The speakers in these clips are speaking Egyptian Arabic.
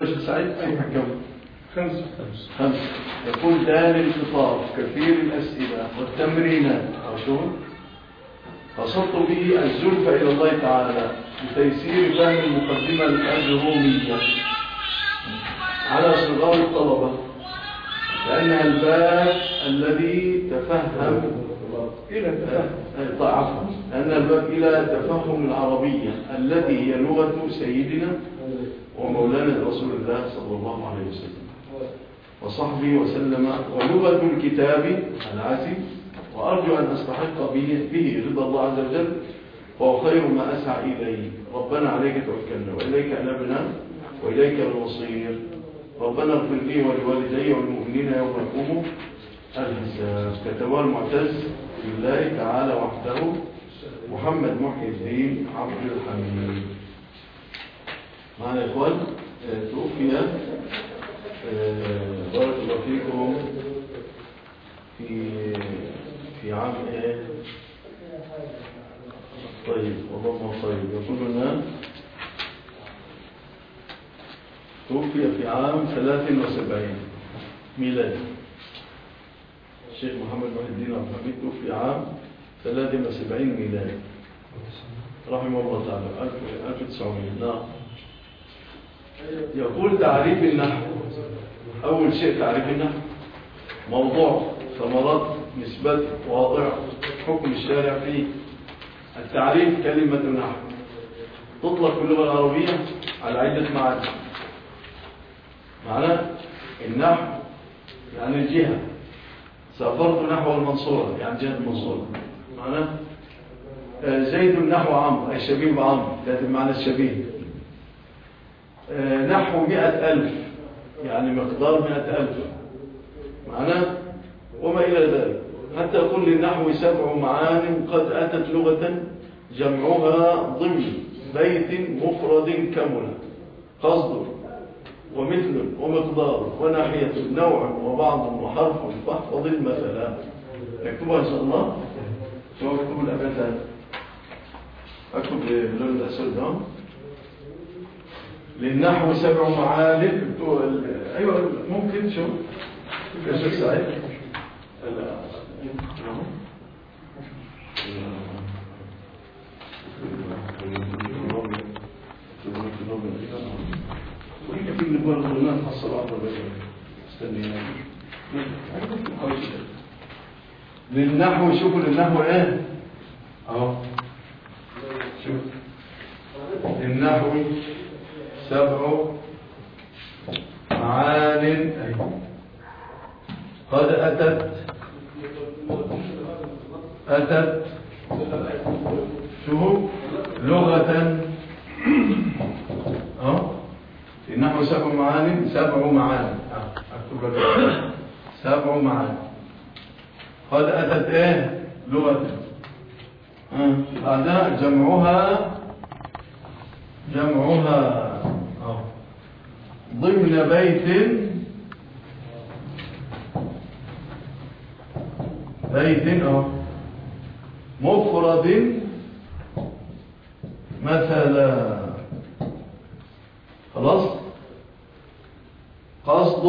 شيخ سعيد أي حكم خمسة خمسة يقول دال الخطاب كثير الأسئلة والتمرينات أرجو قصدت به الزلف إلى الله تعالى بتيسير فهم المقدمة الأجرومية على صغار الطلبة لأنها الباب الذي تفهم إلى التفاهم آه، عفوا لأن الباب إلى تفهم العربية التي هي لغة سيدنا ومولانا رسول الله صلى الله عليه وسلم وصحبه وسلم ولغة الكتاب العزيز وأرجو أن أستحق به, به رضا الله عز وجل وهو خير ما أسعى إليه ربنا عليك توكلنا وإليك أنبنا وإليك المصير ربنا اغفر لي ولوالدي والمؤمنين يوم يقوم الحساب كتبه المعتز بالله تعالى وحده محمد محي الدين عبد الحميد معنا يا إخوان آه، توفي آه، بارك الله فيكم في في عام ايه طيب اللهم طيب يقول لنا توفي في عام 73 ميلادي الشيخ محمد محي الدين عبد الحميد توفي عام 73 ميلادي رحمه الله تعالى 1900 نعم يقول تعريف النحو أول شيء تعريف النحو موضوع ثمرات نسبة واضع حكم الشارع فيه التعريف كلمة نحو تطلق في اللغة العربية على عدة معاني معنى النحو يعني الجهة سافرت نحو المنصورة يعني جهة المنصورة معنى آه، زيد نحو عمرو أي شبيه بعمرو ذات المعنى الشبيه آه، نحو مئة ألف يعني مقدار مئة ألف معناه وما إلى ذلك حتى يقول للنحو سبع معان قد أتت لغة جمعها ضمن بيت مفرد كمل قصد ومثل ومقدار وناحية نوع وبعض وحرف فاحفظ المثلا نكتبها إن شاء الله شو اكتب الأبيات أكتب باللون الأسود ده للنحو سبع معالم بتوع ال- ايوه ممكن شو يا شيخ سعيد لا. أهو. وهي في نقول الظلمات حصل عبر استني للنحو شوفوا للنحو ايه اهو شوف للنحو سبع معان قد أتت أتت شو لغة أه إنه سبع معان سبع معان أه، أكتب لك سبع معان قد أتت إيه لغة أه. بعدها جمعها جمعها أهو. ضمن بيت بيت أهو. مفرد مثلا خلاص قصد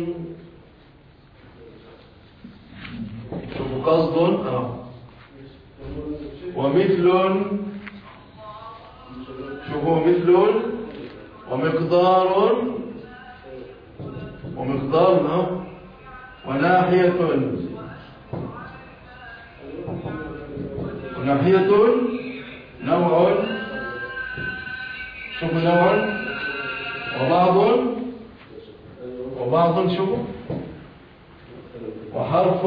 شوفوا قصد أهو. ومثل شوفوا مثل ومقدار ومقدار أهو. وناحية وناحية نوع شوفوا نوع وبعض وبعض شوفوا وحرف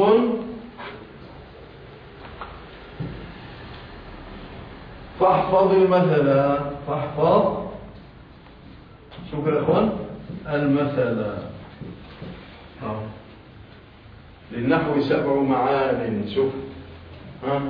فاحفظ المثل فاحفظ شوف يا اخوان المثل آه. للنحو سبع معان شوف ها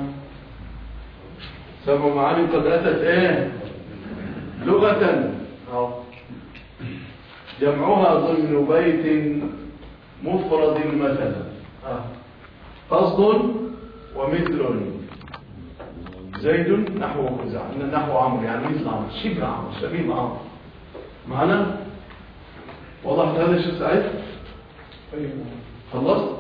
سبع معان قد اتت ايه لغة أهو. جمعها ضمن بيت مفرد مثلا آه. قصد ومثل زيد نحو خزاعة نحو عمرو يعني مثل عمرو شبه عمرو شبيه عمرو معنا وضحت هذا يا شيخ سعيد أيوة خلصت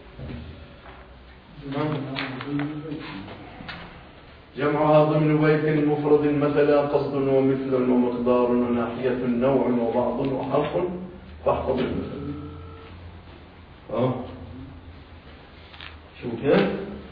جمعها ضمن بيت مفرد مثلا قصد ومثل ومقدار وناحية نوع وبعض وحرف فاحفظ المثل اه شو كيف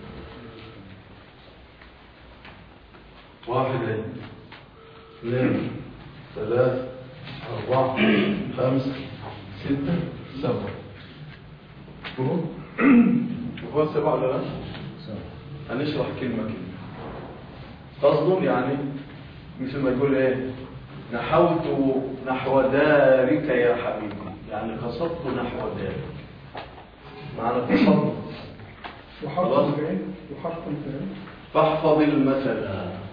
واحد اثنين ثلاث أربعة خمس ستة سبعة شوفوا شوفوا سبعة ولا لا؟ هنشرح كلمة كلمة قصد يعني مثل ما يقول ايه نحوت نحو دارك يا حبيبي يعني قصدت نحو دارك معنى قصدت وحرف خلاص. الفعل وحرف الفعل فاحفظ المثل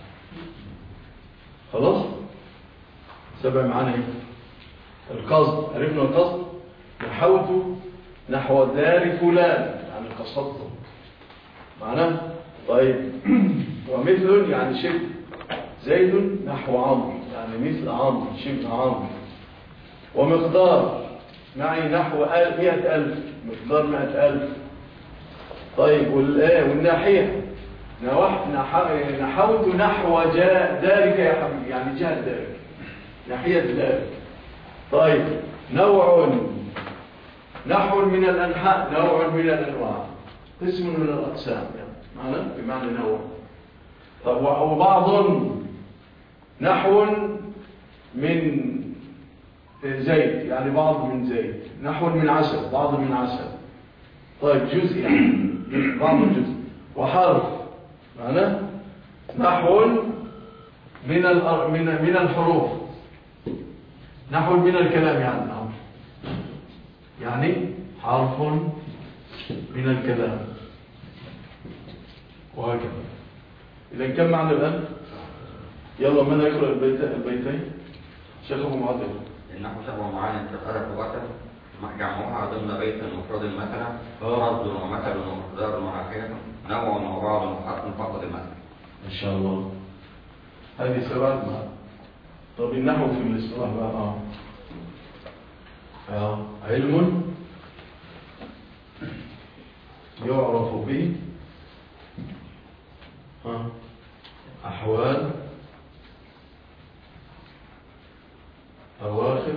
خلاص سبع معانا ايه القصد عرفنا القصد نحوت نحو دار فلان يعني قصدته معناه طيب ومثل يعني شبه زيد نحو عمرو يعني مثل عمرو شبه عمرو ومقدار معي نحو ألف مئة ألف مقدار مئة ألف طيب والآية والناحية نوح- نح- نحوت نحو جاء دارك يا حبيبي يعني جهة دارك ناحية دارك طيب نوع نحو من الأنحاء نوع من الأنواع قسم من الأقسام يعني معنى بمعنى نوع طب وبعض نحو من زيت يعني بعض من زيت نحو من عسل بعض من عسل طيب جزء يعني بعض الجزء وحرف معنى نحو من الأر- من من الحروف نحو من الكلام يعني نعم. يعني حرف من الكلام وهكذا إذا كم معنى الآن يلا من يقرأ البيت البيتين شيخ أبو معدل إنه سبع معاني تقرأ وتر جمعها ضمن بيت مفرد مثلا آه. قصد ومثل ومقدار وناحية نوع وبعض وحرف فقط المثل إن شاء الله هذه سبعة ما طب النحو في الاصطلاح بقى آه. آه. علم يعرف به آه. أحوال أواخر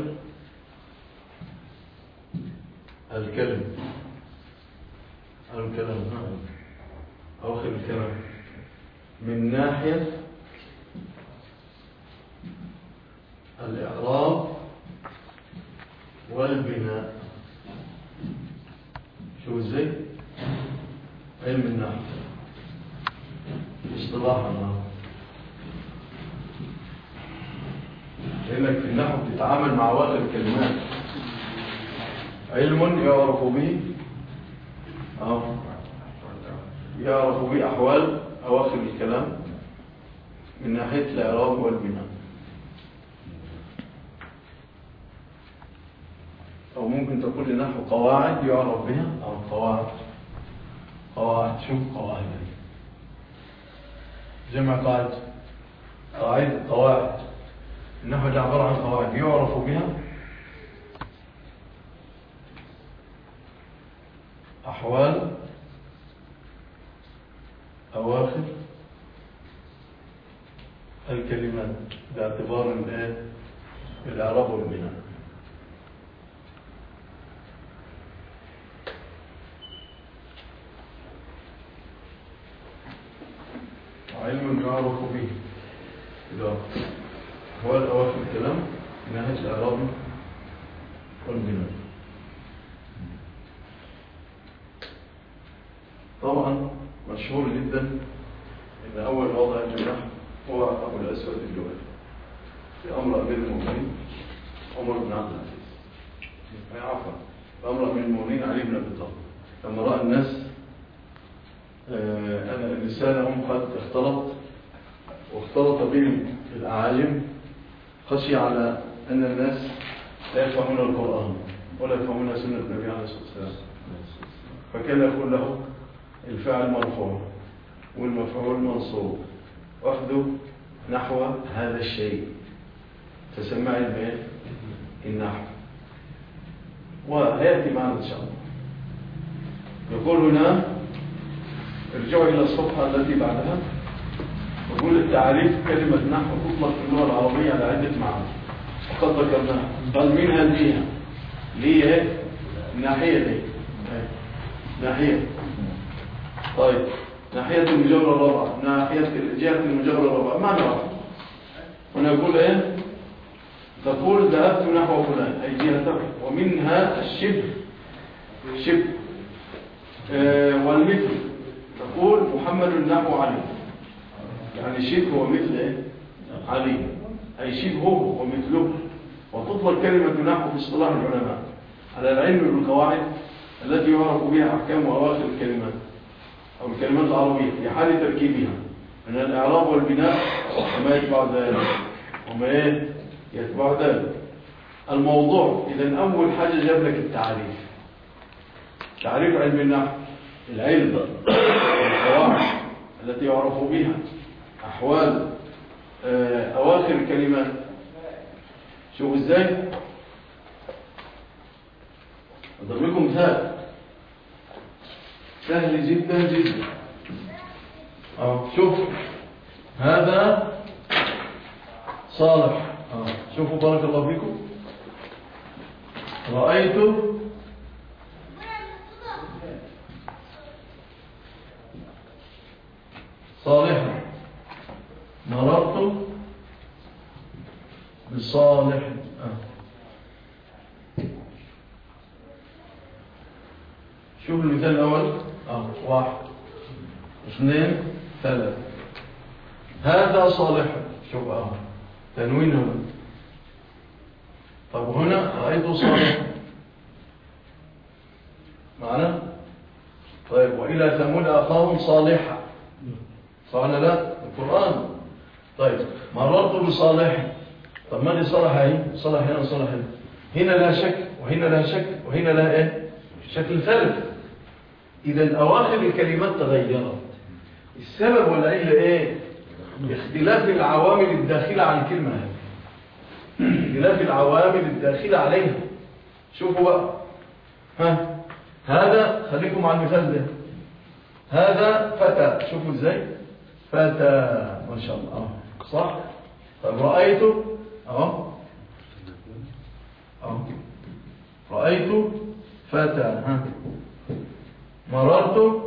الكلم الكلام آه. أواخر الكلام من ناحية الإعراب والبناء شو ازاي علم النحو اصطلاحا لأنك في النحو بتتعامل مع واقع الكلمات علم يعرف به اه يعرف به أحوال أواخر الكلام من ناحية الإعراب والبناء أو ممكن تقول لي نحو قواعد يعرف بها أو قواعد قواعد شوف قواعد جمع قاعد قواعد قواعد النحو ده عبارة عن قواعد يعرف بها أحوال أواخر الكلمات باعتبار الآن الإعراب والبناء علم يعرف به إذا هو الأواخر الكلام من ناحية الإعراب والبناء طبعا مشهور جدا ان اول وضع الجناح هو ابو الاسود الجوهري في امر امير المؤمنين عمر بن عبد العزيز أي عفوا في امر امير المؤمنين علي بن ابي طالب لما راى الناس آه، ان لسانهم قد اختلط واختلط بهم الاعاجم خشي على ان الناس لا يفهمون القران ولا يفهمون سنه النبي عليه الصلاه والسلام فكان يقول له الفعل مرفوع والمفعول منصوب واخذوا نحو هذا الشيء تسمع الايه النحو وهيأتي معنا إن شاء الله يقول هنا ارجعوا إلى الصفحة التي بعدها يقول التعريف كلمة نحو تطلق في اللغة العربية على عدة معاني وقد ذكرناها قال منها ليها ليه الناحية دي أهي. ناحية طيب ناحية المجاورة الرابعة ناحية جهة المجاورة الرابعة ما نعرف هنا يقول ايه تقول ذهبت نحو فلان أي جهته ومنها الشبه شبه آه والمثل تقول محمد نحو علي يعني شبه ومثل ايه علي أي شبهه ومثله وتطلق كلمة نحو في اصطلاح العلماء على العلم بالقواعد التي يعرف بها أحكام وأواخر الكلمات أو الكلمات العربية في حال تركيبها من الإعراب والبناء وما يتبع ذلك وما إيه يتبع ذلك الموضوع إذا أول حاجة جاب لك التعريف تعريف علم النحو العلم والقواعد التي يعرف بها أحوال آه، أواخر الكلمات شوفوا إزاي أضرب لكم مثال سهل جدا جدا أهو شوف هذا صالح أهو شوفوا بارك الله فيكم رأيت صالحا مررت بصالح أهو شوف المثال الأول اه واحد اثنين ثلاثة هذا صالح شوف اه تنوين هنا طب هنا رأيت صالح معنا طيب وإلى ثمود أخاهم صالحا صح ولا لا القرآن طيب مررت بصالح طب ما دي صالح اهي صالح هنا صالح هنا هنا لا شك وهنا لا شك وهنا لا ايه شكل ثالث إذا أواخر الكلمات تغيرت السبب والعلة إيه؟ اختلاف العوامل الداخلة على الكلمة هذه اختلاف العوامل الداخلة عليها شوفوا بقى ها هذا خليكم على المثال ده هذا فتى شوفوا ازاي فتى ما شاء الله اه صح طيب رأيته اهو اهو رأيت فتى ها مررت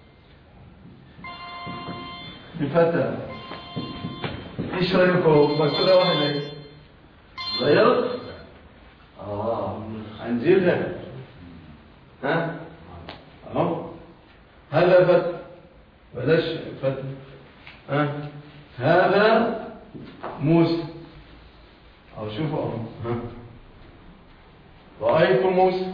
بفتى ايش رايكم مكتوبه واحده ايه غيرت اه هنزلها ها اهو هذا فتى بلاش فتى ها هذا موسى او شوفوا اهو ها رايت موسى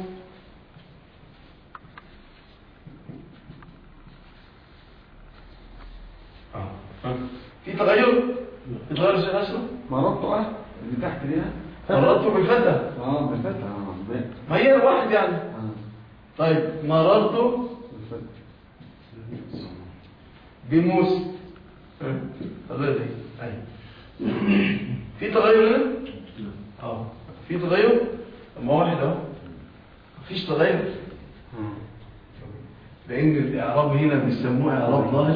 في تغير في تغير شيء أسرع مرضت اه اللي تحت دي مررت بالفتى اه بالفتح اه بالفتح. ما هي الواحد يعني اه طيب مررت بالفتح. بموسى تغير دي أي. في تغير هنا اه في تغير اما واحد اهو مفيش تغير لان الاعراب هنا بيسموه اعراب ظاهر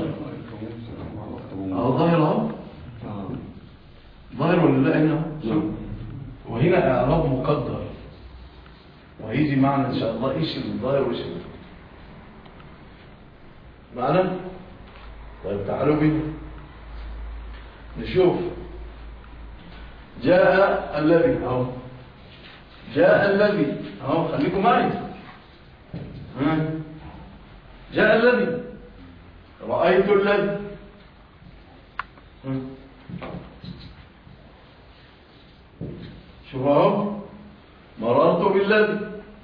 اه ظاهر اهو اه ظاهر ولا لا هنا شوف وهنا اعراب مقدر وهيجي معنا ان شاء الله ايش الظاهر وايش ال- معنا طيب تعالوا بينا نشوف جاء الذي اهو جاء الذي اهو خليكم معي ها جاء الذي رأيت الذي ها. شوف اهو مررت بالذي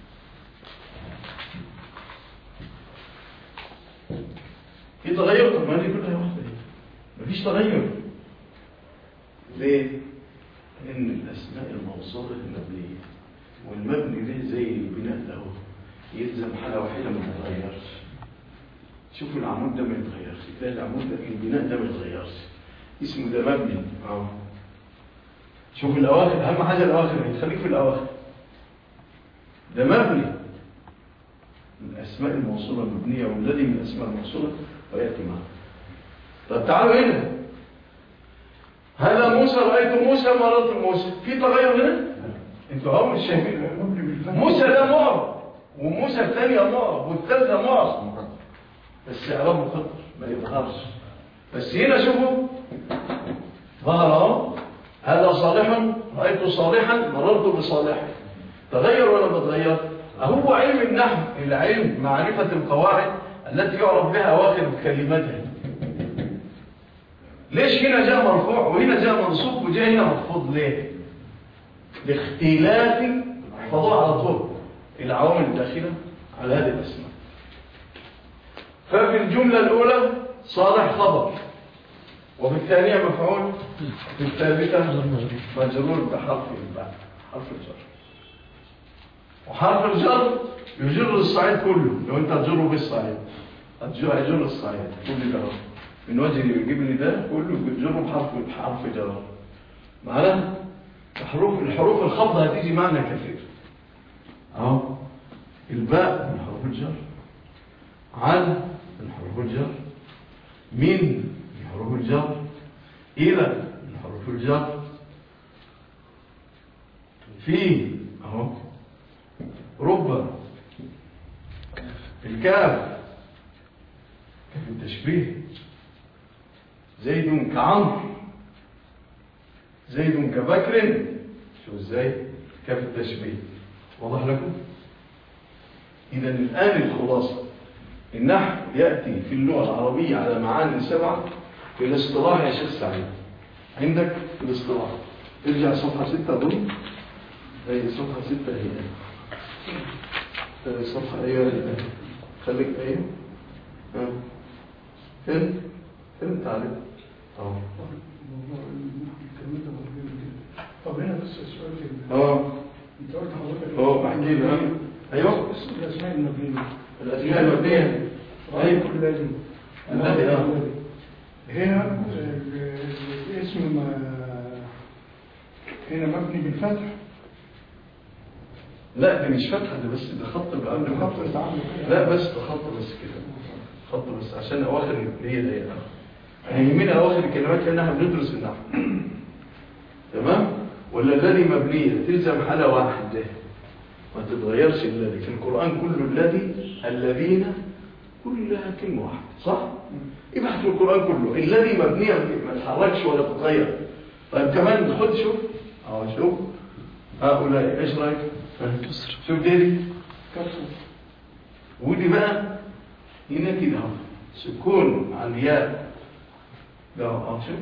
في تغير طب ما دي كلها واحده دي مفيش تغير ليه لان الاسماء الموصوله المبنيه والمبني ده زي البناء ده اهو يلزم حاله واحده ما تتغيرش شوف العمود ده ما يتغيرش تلاقي العمود ده البناء ده ما يتغيرش اسمه ده مبني اهو شوف الاواخر اهم حاجه الاواخر خليك في الاواخر ده مبني الأسماء الموصولة مبنية والذي من الأسماء الموصولة ويأتي معه طب تعالوا هنا هذا موسى رأيت موسى مررت موسى في تغير هنا انتوا هم مش شايفين مبني بالفتح موسى ده معرب وموسى الثانية معرب والثالثة معرب بس إعراب مخطر ما يظهرش بس هنا شوفوا ظهر اهو هذا صالح رأيت صالحا مررت بصالح تغير ولا ما تغير هو علم النحو العلم معرفة القواعد التي يعرف بها أواخر كلماتها ليش هنا جاء مرفوع وهنا جاء منصوب وجاء هنا مخفوض ليه لاختلاف احفظوها على طول العوامل الداخلة على هذه الاسماء ففي الجملة الأولى صالح خبر وفي الثانية مفعول في الثالثة مجرور بحرف الباء حرف الجر وحرف الجر يجر الصعيد كله لو انت تجره بالصعيد هتجر يجر الصعيد كل ده من وجه اللي بيجيب لي ده كله بتجره بحرف بحرف جر معنا الحروف الحروف الخفضة هتيجي معنا كثير اهو الباء من حروف الجر عن من حروف الجر من من حروف الجر إلى من حروف الجر في أهو رب الكاف كاف التشبيه زيد كعمر زيد كبكر شو ازاي كاف التشبيه واضح لكم إذا الآن الخلاصة النحو يأتي في اللغة العربية على معاني سبعة في الاصطلاح يا شيخ سعيد عندك في الاصطلاح ارجع صفحة ستة ضمن هي صفحة ستة هي هي صفحة ايوه خليك ايوه ها فين فين تعرف اه طب هنا بس السؤال كده اه انت قلت حضرتك اه بحكي لك ايوه اسم الاسماء المبنيه الاسماء المبنيه رأيت ايوه الذي الذي، آه. هنا ال- الاسم ما- هنا مبني بالفتح لا دي مش فتحة ده بس ده خط بقى ده خط التعامل لا بس ده خط بس كده خط بس عشان اواخر اللي هي دي هيهمنا اواخر الكلمات لانها بندرس النحو تمام ولا الذي مبنيه تلزم حاله واحده ما تتغيرش الذي في القران كله الذي الذين كلها كلمه واحده صح ابحث في القران كله الذي مبنيه ما تتحركش ولا تتغير طيب كمان خد شوف اه شوف هؤلاء ايش رايك شوف دي كسر ودي بقى هنا كده اهو سكون على الياء ده اهو شوف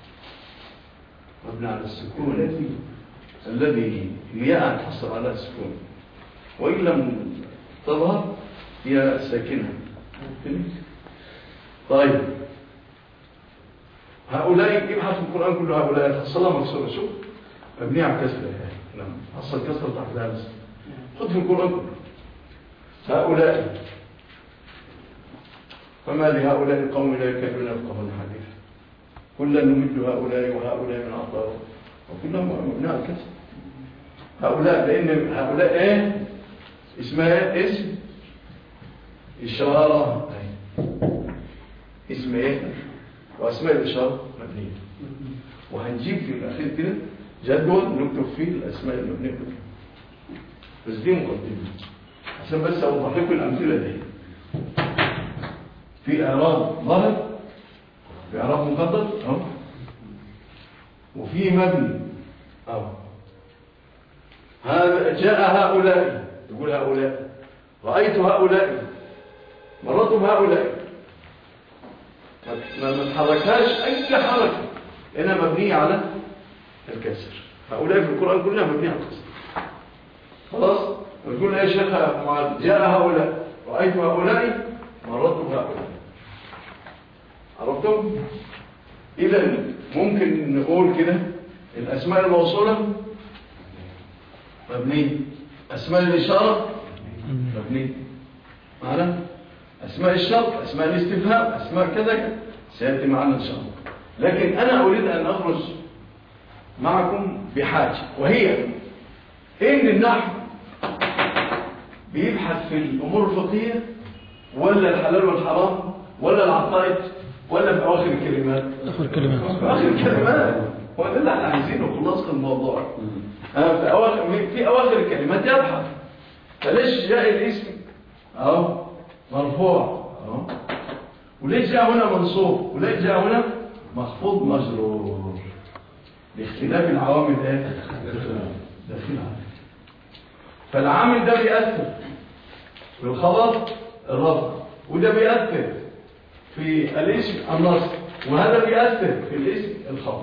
مبني على السكون الذي الذي الياء تحصل على السكون وإن لم تظهر هي ساكنة طيب هؤلاء يبحث في القرآن كله هؤلاء تحصلها مكسورة شوف مبنية على كسر نعم حصل كسر تحت الهمس خذ في القرآن كله هؤلاء فما لهؤلاء القوم لا يكادون يفقهون حديثا كلا نمد هؤلاء وهؤلاء من عطاء وكلهم مبنى على الكسر هؤلاء لأن هؤلاء ايه اسمها إيه؟ اسم إشارة اسم ايه وأسماء الإشارة مبنية وهنجيب في الأخير كده جدول نكتب فيه الأسماء المبنية بس دي مقدمة عشان بس أوضح لكم الأمثلة دي في إعراب ظاهر في إعراب مقدر أهو وفي مبني أهو هذا جاء هؤلاء يقول هؤلاء رأيت هؤلاء مررت بهؤلاء ما ما تحركهاش أي حركة لأنها مبنية على الكسر هؤلاء في القرآن كلها مبنية على الكسر خلاص نقول يا شيخ معاذ جاء هؤلاء رأيت هؤلاء مررت بهؤلاء عرفتم؟ إذا ممكن نقول كده الأسماء الموصولة مبنية أسماء الإشارة مبنية معنا أسماء الشرط أسماء الاستفهام أسماء كذا سيأتي معنا إن شاء الله لكن أنا أريد أن أخرج معكم بحاجة وهي إن النحو بيبحث في الأمور الفقهية ولا الحلال والحرام ولا العقائد ولا في أواخر الكلمات آخر كلمة في آخر الكلمات هو ده اللي احنا عايزينه خلاصة الموضوع آه، في أواخر في أواخر الكلمات يبحث فليش جاء الاسم أهو مرفوع أهو وليش جاء هنا منصوب وليش جاء هنا مخفوض مجرور لاختلاف العوامل ايه داخلها فالعامل ده بيأثر في الخبر الرفع وده بيأثر في الاسم النصب وهذا بيأثر في الاسم الخبر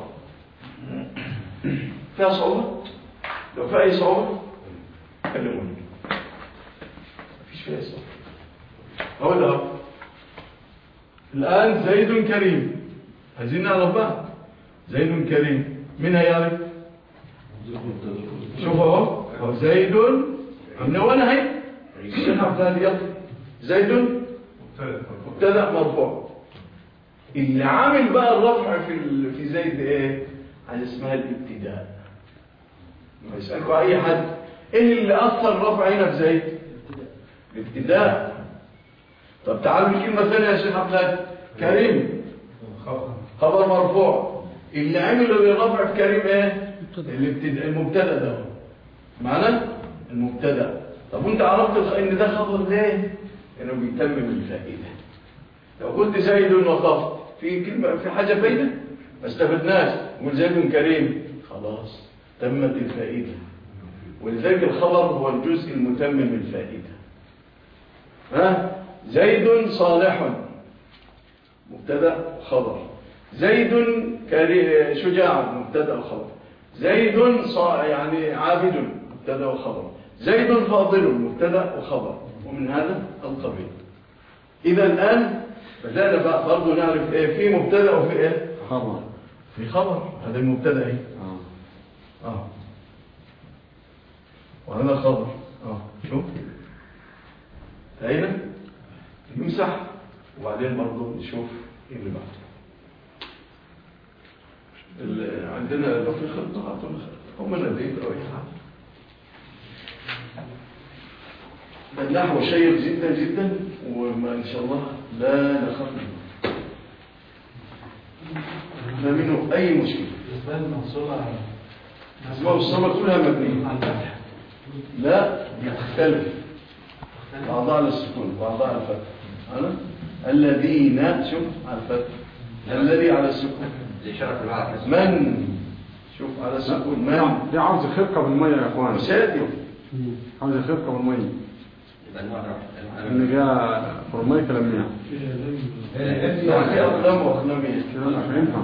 فيها صعوبة لو في أي صعوبة كلموني مفيش فيها صعوبة أقول له الآن زيد كريم عايزين نعرف بقى زيد كريم مين هيعرف شوف اهو هو زيد من وانا هي الشيخ عبد الهادي يلا زيد مبتدا مرفوع اللي عامل بقى الرفع في ال... في زيد ايه حاجه اسمها الابتداء لما يسالكوا اي حد ايه اللي اثر الرفع هنا في زيد الابتداء طب تعالوا الكلمه الثانيه يا شيخ عبد الهادي كريم خبر مرفوع اللي عمل الرفع في كريم ايه الابتداء المبتدا ده معنى المبتدا طب وانت عرفت الخ- ان ده خبر ليه انه بيتمم الفائده لو قلت زيد وخفض في كلمه في حاجه فايده ما استفدناش قول زيد كريم خلاص تمت الفائده ولذلك الخبر هو الجزء المتمم الفائده ها زيد صالح مبتدا خبر زيد كري- شجاع مبتدا وخبر زيد صا يعني عابد مبتدا وخبر زيد فاضل مبتدا وخبر ومن هذا القبيل اذا الان بدانا بقى برضه نعرف ايه في مبتدا وفي ايه خبر في خبر هذا المبتدا ايه اه اه وهذا خبر اه شوف هنا نمسح وبعدين برضه نشوف ايه اللي بعده ال- عندنا لو في خطة عطونا خطة هم الذين أو حاجة النحو شيق جدا جدا وما إن شاء الله لا نخاف منه ما منه أي مشكلة بالنسبة للمنصورة أسماء الصمد كلها مبنية لا تختلف بعضها على السكون بعضها على الفتح أنا الذين شوف على الفتح الذي على السكون الإشارة في البعض من شوف على السكون من دي عاوز خرقة بالمية يا اخوان مسادي عاوز خرقة بالمية يبقى المرة ان جاء فرمية كلامية لا في أقلام وأقلامية كده مش هينفع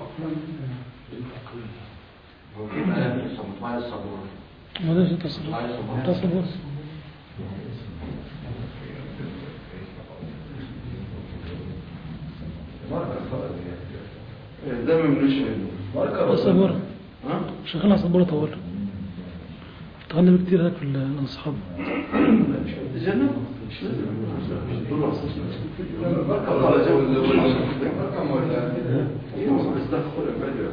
مطمئن الصبور ما ده شيء تصرف تصرف ده ممنوش منه تصبر ها شغال على صبورة طول تغنى كتير هناك في الأصحاب جنة مش لازم على جو بس دخل بدري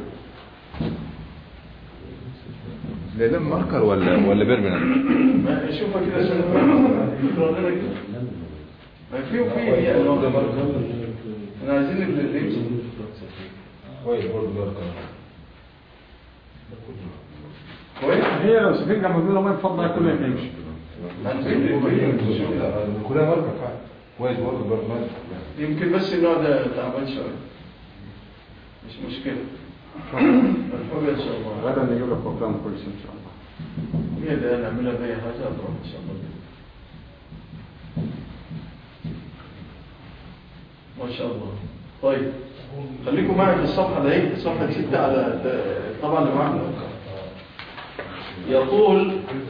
ده ده ماركر ولا ولا بيرمننت ما شوفها كده عشان يقرأ لنا كده ما في وفي يعني احنا عايزين اللي كويس برضه ماركر كويس هي لو سفين جنب المية ما يفضل كله يمشي كلها ماركر فعلا كويس برضه ماركر يمكن بس النوع ده تعبان شويه مش مشكله الفوق ان شاء الله غدا نجيب لك افلام كويسه ان شاء الله هي ده نعملها بأي حاجه اضرب ان شاء الله ما شاء الله طيب خليكم معي في الصفحه دي صفحه 6 على طبعا اللي معنا يقول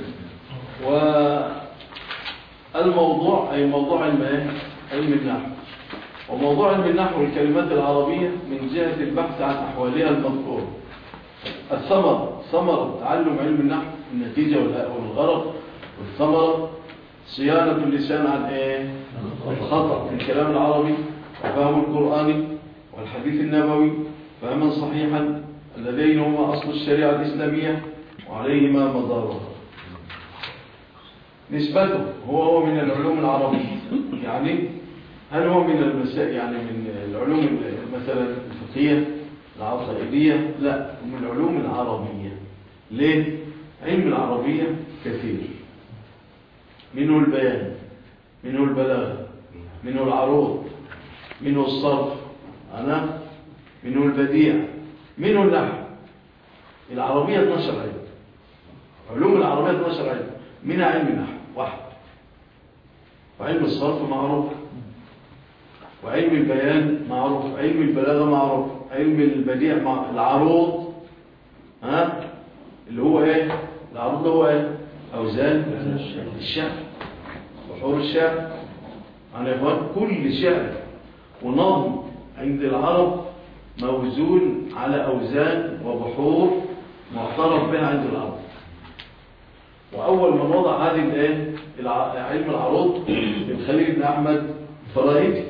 والموضوع أي موضوع علم إيه؟ علم النحو وموضوع علم النحو الكلمات العربية من جهة البحث عن أحوالها المذكورة الثمرة ثمرة تعلم علم النحو النتيجة والأ- والغرض والثمرة صيانة اللسان عن إيه؟ الخطأ في الكلام العربي وفهم القرآن والحديث النبوي فهما صحيحا اللذين هما أصل الشريعة الإسلامية وعليهما مدارها نسبته هو هو من العلوم العربية يعني هل هو من المسائل يعني من العلوم مثلا الفقهية العقائدية لا هو من العلوم العربية ليه؟ علم العربية كثير منه البيان منه البلاغة منه العروض منه الصرف أنا منه البديع منه النحو العربية 12 علم علوم العربية 12 علم منها علم النحو واحد وعلم الصرف معروف وعلم البيان معروف علم البلاغة معروف علم البديع مع العروض ها اللي هو ايه العروض ده هو ايه اوزان الشعر بحور الشعر عن اخوان كل شعر ونظم عند العرب موزون على اوزان وبحور معترف بها عند العرب واول من وضع هذه الايه الع- علم العروض الخليل بن احمد الفراهيدي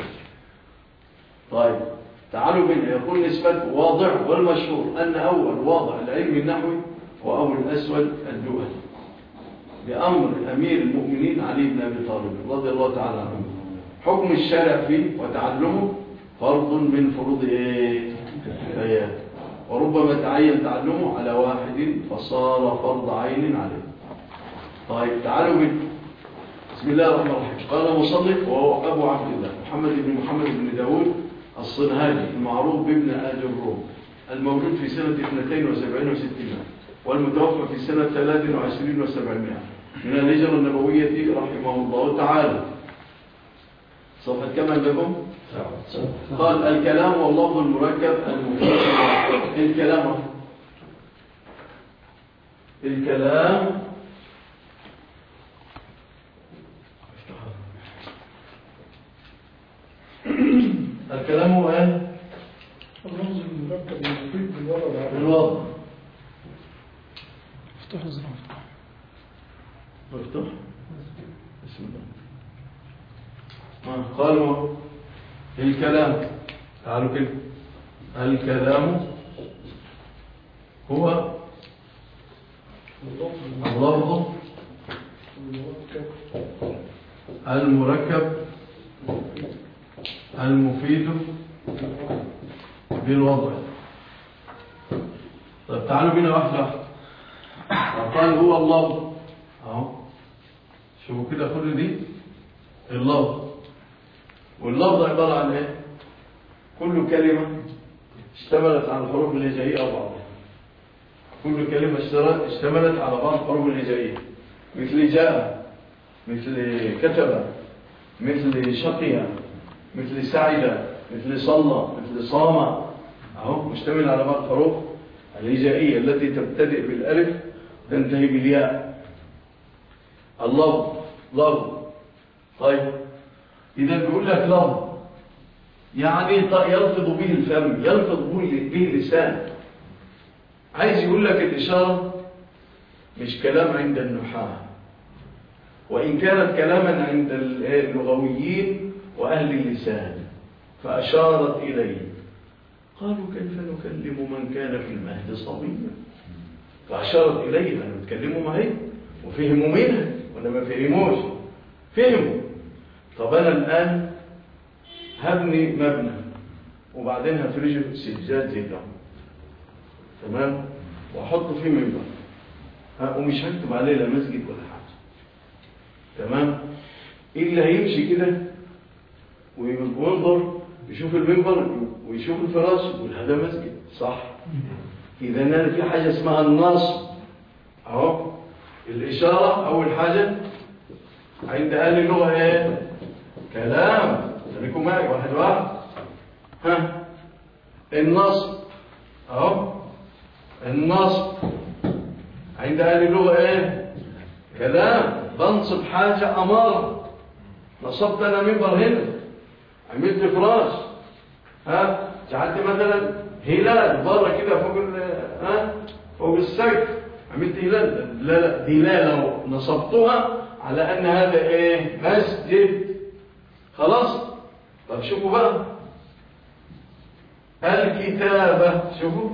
طيب تعالوا بنا يقول نسبته واضح والمشهور أن أول واضع العلم النحوي هو أبو الأسود الدؤلي بأمر أمير المؤمنين علي بن أبي طالب رضي الله تعالى عنه حكم الشارع فيه وتعلمه فرض من فروض إيه؟ البيان وربما تعين تعلمه على واحد فصار فرض عين عليه طيب تعالوا بنا بسم الله الرحمن الرحيم قال مصنف وهو أبو عبد الله محمد بن محمد بن داود الصنهاجي المعروف بابن آل الروم المولود في سنة 72 وستين والمتوفى في سنة 23 وسبعمائة من الهجرة النبوية رحمه الله تعالى صفحة كم عندكم؟ قال الكلام واللفظ المركب المفيد الكلام الكلام الكلام هو ايه اللفظ المركب المفيد بالوضع العربي الوضع افتح الزرار افتح مفتوح بسم الله ما قالوا الكلام تعالوا كده الكلام هو اللفظ المركب المفيد بالوضع طيب تعالوا بينا واحدة واحدة قال هو الله اهو شوفوا كده كل دي اللفظ واللفظ عبارة عن ايه كل كلمة اشتملت على الحروف الهجائية أو بعضها كل كلمة اشترت- اشتملت على بعض الحروف الهجائية مثل جاء مثل كتب مثل شقي مثل سعد مثل صلى مثل صام اهو مشتمل على بعض الحروف الهجائية التي تبتدئ بالألف تنتهي بالياء اللفظ لفظ طيب إذا بيقول لك لفظ يعني ط- يلفظ به الفم يلفظ به به اللسان عايز يقول لك الإشارة مش كلام عند النحاة وإن كانت كلاما عند اللغويين وأهل اللسان فأشارت إليه قالوا كيف نكلم من كان في المهد صبيا فأشارت إليه أن نتكلموا معي وفهموا منها ولا ما فهموش فهموا طب أنا الآن هبني مبنى وبعدين هفرشه سجاد زي ده تمام وأحط فيه منبر ها، ومش هكتب عليه لا مسجد ولا حاجة تمام اللي هيمشي كده وينظر يشوف المنبر ويشوف الفراش يقول هذا مسجد صح إذا أنا في حاجة اسمها النصب أهو الإشارة أول حاجة عند أهل اللغة إيه كلام خليكم معي واحد واحد ها النصب أهو النصب عند أهل اللغة إيه كلام بنصب حاجة أمارة نصبت أنا منبر هنا عملت فراش ها جعلت مثلا هلال بره كده فوق ال ها فوق السقف عملت هلال لا لا دلالة نصبتها على أن هذا إيه مسجد خلاص طب شوفوا بقى الكتابة شوفوا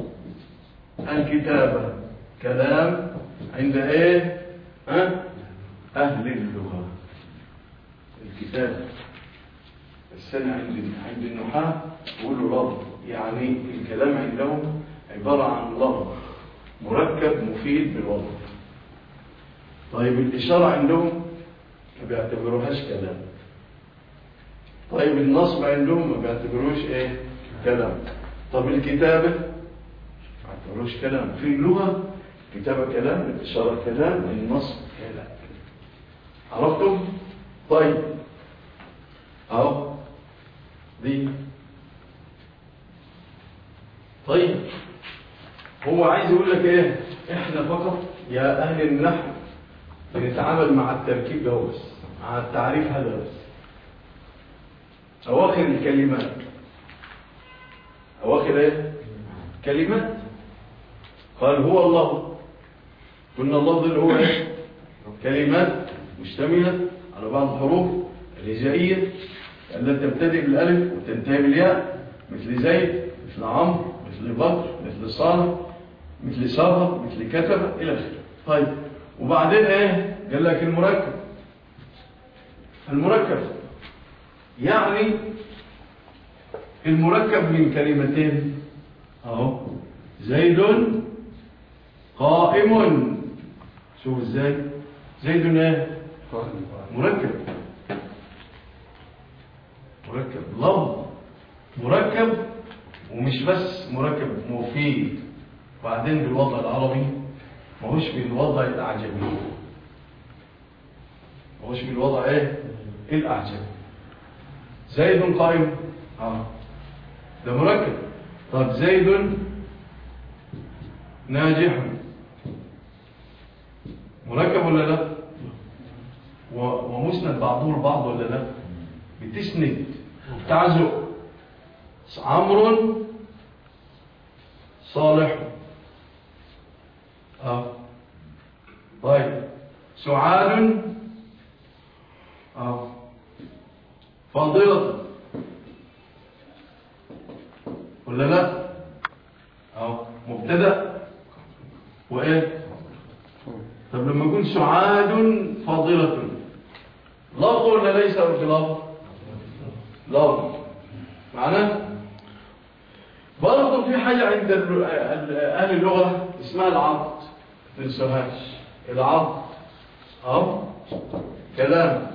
الكتابة كلام عند ايه ها أهل اللغة الكتاب السنة عند عند النحاة يقولوا لفظ يعني الكلام عندهم عبارة عن لفظ مركب مفيد بالوضع طيب الإشارة عندهم ما بيعتبروهاش كلام طيب النصب عندهم ما بيعتبروش ايه كلام طب الكتابة ما بيعتبروش كلام في اللغة كتابة كلام الإشارة كلام النصب كلام عرفتم طيب اهو دي طيب هو عايز يقول لك ايه احنا فقط يا اهل النحو بنتعامل مع التركيب ده بس مع التعريف هذا بس اواخر الكلمات اواخر ايه كلمات قال هو الله قلنا اللفظ اللي هو ايه كلمات مشتمله على بعض الحروف الهجائيه التي تبتدئ بالالف وتنتهي بالياء مثل زيد مثل عمرو مثل بكر مثل صالح مثل صابر مثل كتب الى اخره طيب وبعدين ايه قال لك المركب المركب يعني المركب من كلمتين اهو زيد قائم شوف ازاي زيد ايه مركب مركب لفظ مركب ومش بس مركب مفيد وبعدين بالوضع العربي ما هوش بالوضع الاعجمي ما هوش بالوضع ايه الاعجمي زيد قائم اه ده مركب طب زيد ناجح مركب ولا لا و- ومسند بعضه البعض ولا لا بتسند وبتعزق عمرو صالح اه طيب سعاد اه فاضلة ولا لا اه مبتدا وايه طب لما يكون سعاد فاضلة لفظ ولا ليس بلفظ لفظ معناه برضه في حاجة عند ال- ال- أهل اللغة اسمها العض ما تنسوهاش العض أهو كلام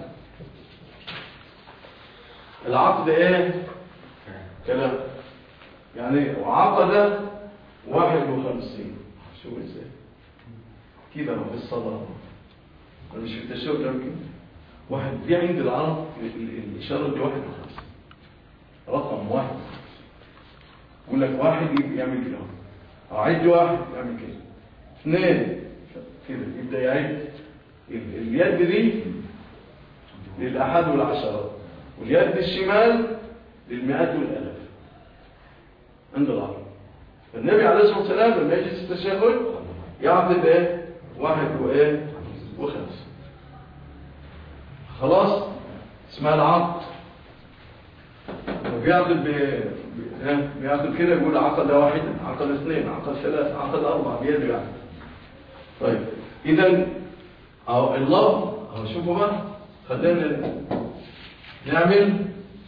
العقد ايه كلام يعني وعقد واحد وخمسين شو ازاي كده في الصلاة ولا مش في التشهد يمكن واحد دي عند العرب ال- ال- الإشارة دي واحد وخمسين رقم واحد يقول لك واحد يبقى يعمل كده أو عد واحد يعمل كده اثنين كده يبدأ يعد ال- اليد دي للأحد والعشرات واليد الشمال للمئات والألاف عند العرب فالنبي عليه الصلاة والسلام لما يجلس التشهد يعقد ايه واحد وايه وخمسة خلاص اسمها العقد وبيعقد ب... ب- ها؟ بيعقد كده يقول عقد واحدا عقد اثنين عقد ثلاثة عقد أربعة بيده يعني طيب إذا أو اللفظ أو شوفوا بقى خلينا نعمل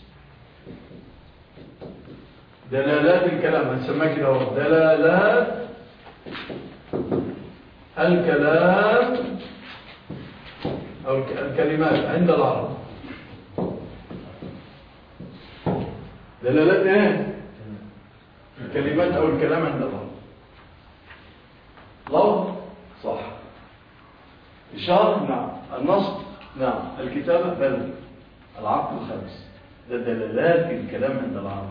دلالات الكلام هنسميها كده اهو دلالات الكلام أو الك- الكلمات عند العرب دلالات ايه الكلمات أو الكلام عند العرب لفظ صح إشارة نعم النصب نعم الكتابة بل العقل الخامس ده دلالات الكلام عند العرب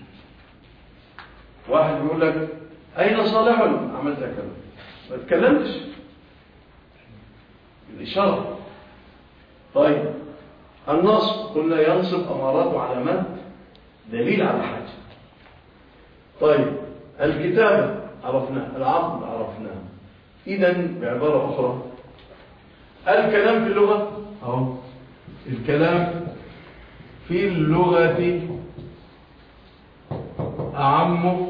واحد بيقول لك أين صالح عملت كذا ما تكلمتش الإشارة طيب النصب قلنا ينصب أمارات وعلامات دليل على حاجة طيب الكتابة عرفناه العقد عرفناه إذا بعبارة أخرى الكلام في اللغة أهو الكلام في اللغة أعم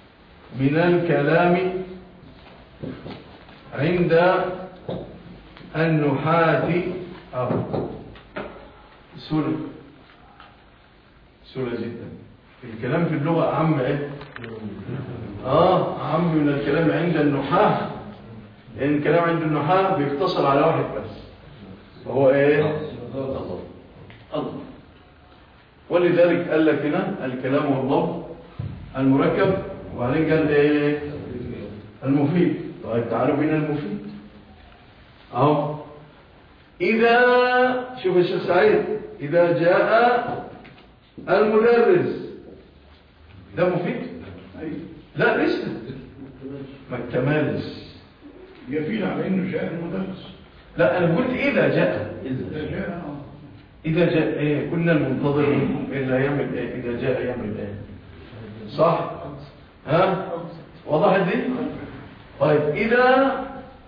من الكلام عند النحاة أو سهولة سهولة جدا الكلام في اللغة عام ايه اه عام من الكلام عند النحاة لأن الكلام عند النحاة بيقتصر على واحد بس وهو ايه الله الله ولذلك قال لك هنا الكلام واللفظ المركب وبعدين قال ايه المفيد طيب تعالوا بين المفيد اهو اذا شوف الشيخ سعيد اذا جاء المدرس ده مفيد لا لسه ما اكتملش يفيد على انه جاء المدرس لا انا قلت اذا جاء اذا جاء آه. إذا جاء إيه كنا المنتظر منكم إلا يعمل إيه إذا جاء يعمل إيه صح ها وضحت دي طيب إذا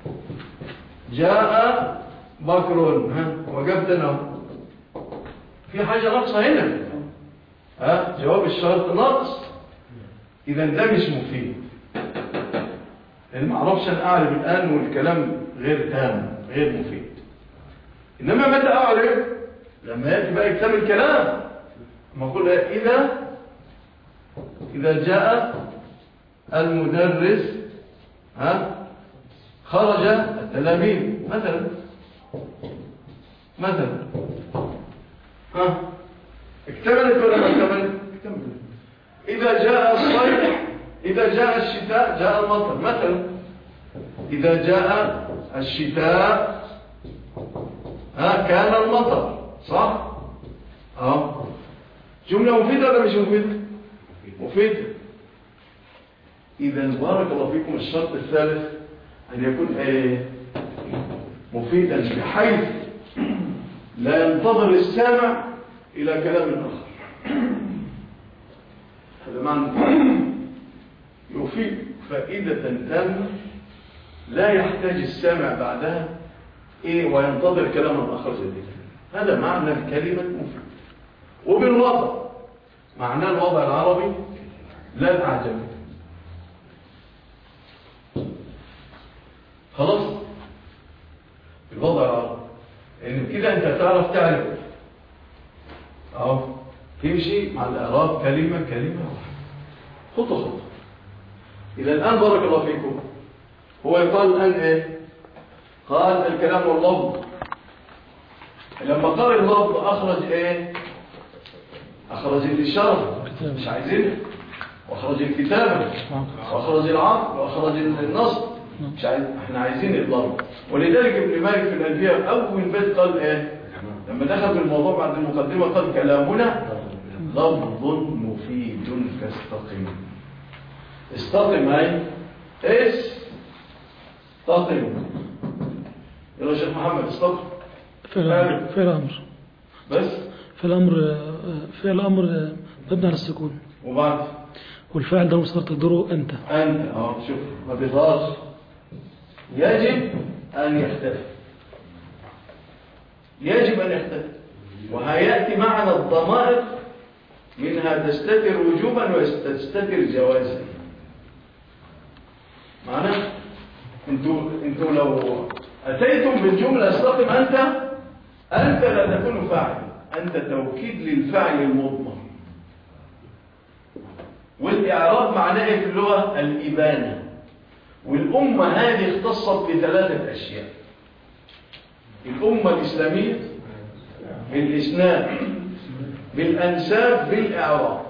جاء بكر ها وقفت أنا في حاجة ناقصة هنا ها جواب الشرط ناقص إذا ده مش مفيد لأن ما أعرفش أن أعرف الآن والكلام غير تام غير مفيد إنما متى أعرف لما يأتي بقى كتاب الكلام ما أقول إذا إذا جاء المدرس ها خرج التلاميذ مثلا مثلا ها اكتملت ولا ما اكتملت اكتملت إذا جاء الصيف إذا جاء الشتاء جاء المطر مثلا إذا جاء الشتاء ها كان المطر صح اه جملة مفيدة ولا مش مفيدة مفيدة إذا بارك الله فيكم الشرط الثالث أن يكون ايه مفيدا بحيث لا ينتظر السامع إلى كلام آخر هذا معنى يفيد فائدة تامة لا يحتاج السامع بعدها إيه وينتظر كلاما آخر زي كده هذا معنى الكلمة مفيد وبالوضع معناه الوضع العربي لا الأعجمي خلاص الوضع العربي ان كده انت تعرف تعرف اهو تمشي مع الاعراب كلمه كلمه واحده خطوه خطوه الى الان بارك الله فيكم هو يقال الان ايه قال الكلام واللفظ لما قال اللفظ اخرج ايه اخرج الاشاره مش عايزينها واخرج الكتابه واخرج العقل واخرج النصب مش عايز احنا عايزين الضرب ولذلك ابن مالك في الألفية أول بيت قال ايه لما دخل في الموضوع بعد المقدمة قال كلامنا لفظ مفيد فاستقم استقم هاي استقم يلا شيخ محمد استقم فعل فعل أمر بس فعل أمر فعل أمر مبني على السكون وبعد والفاعل ده مصدر تقدره أنت أنت اه شوف ما بيظهرش يجب أن يختلف يجب أن يختلف وهيأتي معنا الضمائر منها تستتر وجوبا وتستتر جوازا معنى انتوا انتوا لو أتيتم بالجملة استقم أنت أنت لا تكون فاعل أنت توكيد للفعل المضمر والإعراب معناه إيه في اللغة الإبانة والأمة هذه اختصت بثلاثة أشياء الأمة الإسلامية بالإسناد بالأنساب بالإعراب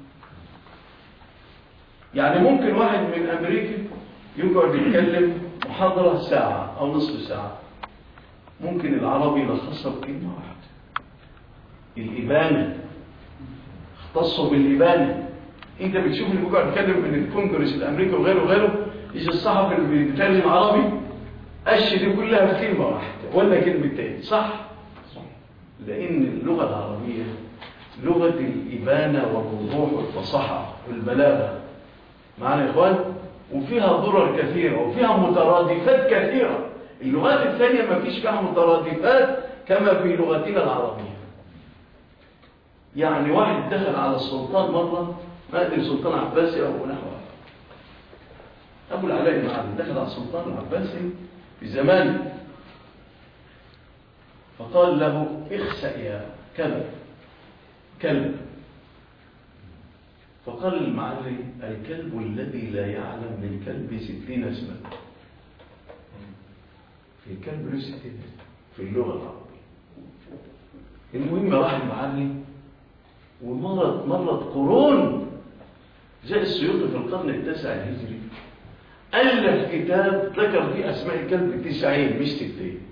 يعني ممكن واحد من أمريكا يقعد يتكلم محاضرة ساعة أو نصف ساعة ممكن العربي يلخصها بكلمة واحدة الإبانة اختصوا بالإبانة انت بتشوف اللي بيقعد يتكلم من الكونجرس الامريكي وغيره وغيره يجي الصحفي اللي بيتكلم عربي قش دي كلها في كلمه واحده ولا كلمتين صح لان اللغه العربيه لغه الابانه والوضوح والفصاحه والبلاغه معنا يا اخوان وفيها ضرر كثيره وفيها مترادفات كثيره اللغات الثانيه ما فيش فيها مترادفات كما في لغتنا العربيه يعني واحد دخل على السلطان مره ما ادري سلطان عباسي او نحوه ابو العلاء المعلم دخل على السلطان العباسي في زمان فقال له اخسأ يا كلب كلب فقال المعلم الكلب الذي لا يعلم للكلب ستين اسما في الكلب له ستين اسم في اللغة العربية المهم راح المعلم ومرت مرت قرون زي السيوطي في القرن التاسع الهجري ألف كتاب ذكر فيه أسماء الكلب تسعين مش ستين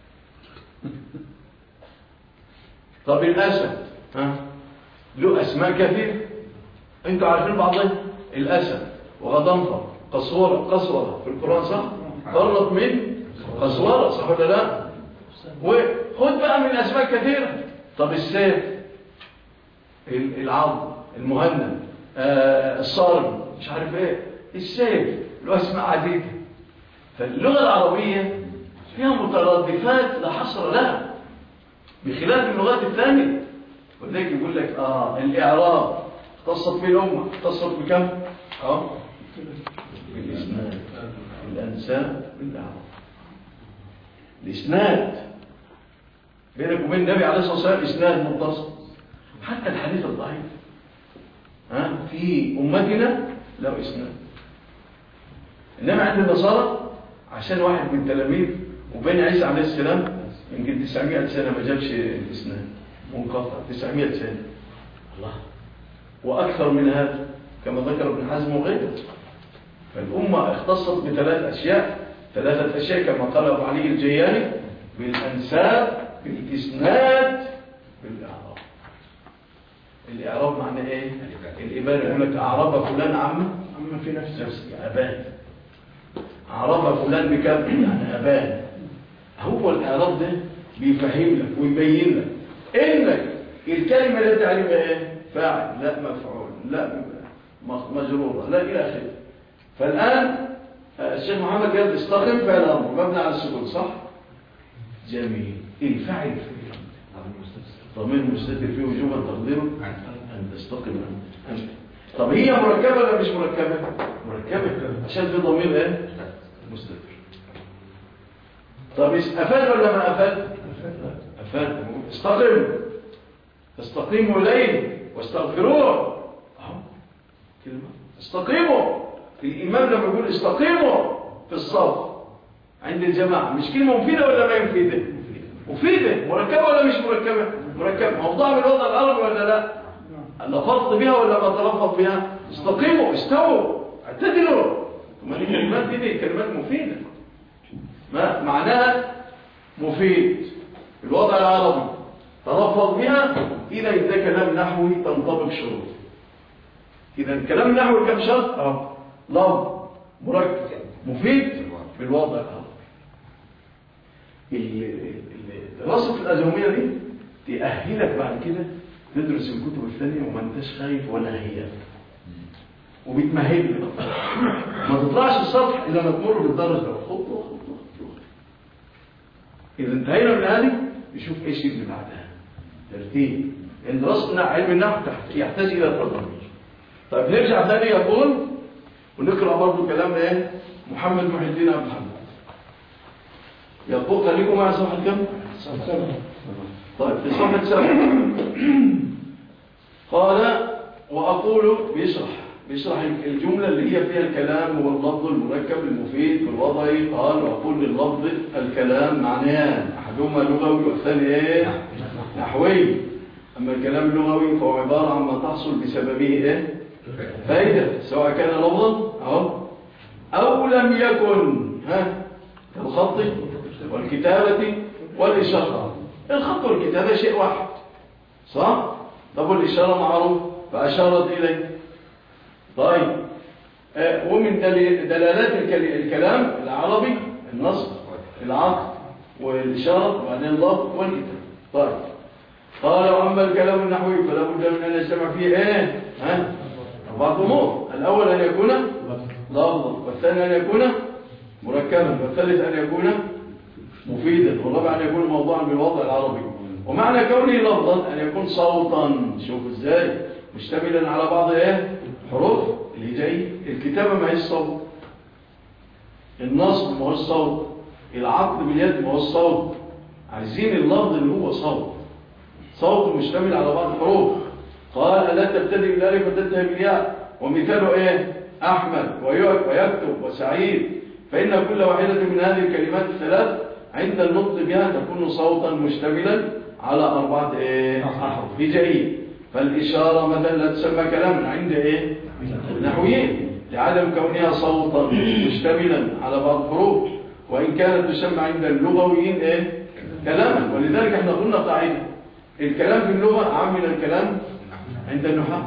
طب الأسد ها له أسماء كثير انتوا عارفين بعضها الأسد وغضنفر قصورة قصورة في القرآن صح قرت من قصورة صح ولا لا وخد بقى من أسماء كثيرة طب السيف ال- العظم المهند آه الصارم مش عارف ايه السيف له اسماء عديده فاللغه العربيه فيها مترادفات لا حصر لها بخلاف اللغات الثانيه ولذلك يقول لك اه الاعراب اختصت به الامه اختصت بكم اه بالاسناد الانساب بالاعراب الاسناد بينك وبين النبي عليه الصلاه والسلام اسناد متصل حتى الحديث الضعيف ها في امتنا له اسناد انما عند النصارى عشان واحد من التلاميذ وبين عيسى عليه السلام يمكن 900 سنه ما جابش الاسناد منقطع 900 سنه الله واكثر من هذا كما ذكر ابن حزم وغيره فالامه اختصت بثلاث اشياء ثلاثه اشياء كما قال ابو علي الجياني بالانساب بالاسناد بالاعراب الإعراب معناه إيه؟ الإبانة يقول لك أعرب فلان عم عم في نفس نفسه أبان أعرب فلان بكم يعني أبان هو الإعراب ده بيفهم لك ويبين لك إنك الكلمة اللي أنت عليها إيه؟ فاعل لا مفعول لا م- مجرورة لا إلى آخره فالآن آه، الشيخ محمد قال استقم فعل أمر مبني على السكون صح؟ جميل الفاعل فيه ضمير مستتر فيه وجوبا تقديره أن تستقم أنت أنت طب هي مركبة ولا مش مركبة مركبة عشان في ضمير ايه مستتر طب اس- أفاد ولا ما أفاد أفاد استقم استقيموا إليه واستغفروه أهو كلمة استقيموا الإمام لما يقول استقيموا في الصف عند الجماعة مش كلمة مفيدة ولا ما مفيدة مفيدة مركبة ولا مش مركبة مركبة موضوع بالوضع العربي ولا لا لفظت بها ولا ما تلفظ بها استقيموا استووا اعتدلوا ثم دي كلمات دي, دي كلمات مفيدة ما معناها مفيد الوضع العربي تلفظ بها إذا إذا كلام نحوي تنطبق شروط إذا الكلام النحوي كم شرط؟ اه لفظ مركب مفيد في الوضع العربي ال- ال- دراسة الأزومية دي تأهلك بعد كده تدرس الكتب الثانية وما انتش خايف ولا هيئ وبتمهل لك ما تطلعش السطح إلا ما تمر بالدرجة ده خطوة خطوة خطوة إذا انتهينا من هذه نشوف إيش اللي بعدها ترتيب لأن دراسة علم النحو تحت يحتاج إلى تدرج طيب نرجع ثاني يقول ونقرأ برضو كلام إيه محمد محي الدين عبد الحميد يقول خليكم مع صفحة كم؟ طيب في صفحة سبعة قال وأقول بيشرح بيشرح الجملة اللي هي فيها الكلام واللفظ المركب المفيد في الوضع قال وأقول لللفظ الكلام معنيان أحدهما لغوي والثاني إيه؟ نحوي أما الكلام اللغوي فهو عبارة عن ما تحصل بسببه إيه؟ فائدة سواء كان لفظا أو أو لم يكن ها كالخط والكتابة والإشارة الخط والكتابة شيء واحد صح؟ طب والإشارة معروف فأشارت إليه طيب آه ومن دل- دلالات الكل- الكلام العربي النصب العقد والإشارة وبعدين اللفظ والكتاب طيب قال وأما الكلام النحوي فلا بد من أن يجتمع فيه إيه؟ ها؟ أربعة أمور الأول أن يكون لفظا والثاني أن يكون مركبا والثالث أن يكون مفيدا والرابع أن يكون موضوعا بالوضع العربي ومعنى كونه لفظا أن يكون صوتا شوف إزاي مشتملا على بعض إيه حروف اللي جاي الكتابة ما هي الصوت النصب ما هو الصوت العقد باليد ما هو الصوت عايزين اللفظ اللي هو صوت صوت مشتمل على بعض الحروف قال ألا تبتدئ بالالف وتنتهي بالياء ومثاله ايه احمد ويك- ويكتب وسعيد فان كل واحده من هذه الكلمات الثلاث عند النطق بها تكون صوتا مشتملا على اربعه ايه احرف هجائيه فالاشاره مثلا لا تسمى كلاما عند ايه النحويين لعدم كونها صوتا مشتملا على بعض الحروف وان كانت تسمى عند اللغويين ايه كلاما ولذلك احنا قلنا قاعده الكلام في اللغه عام من الكلام عند النحاة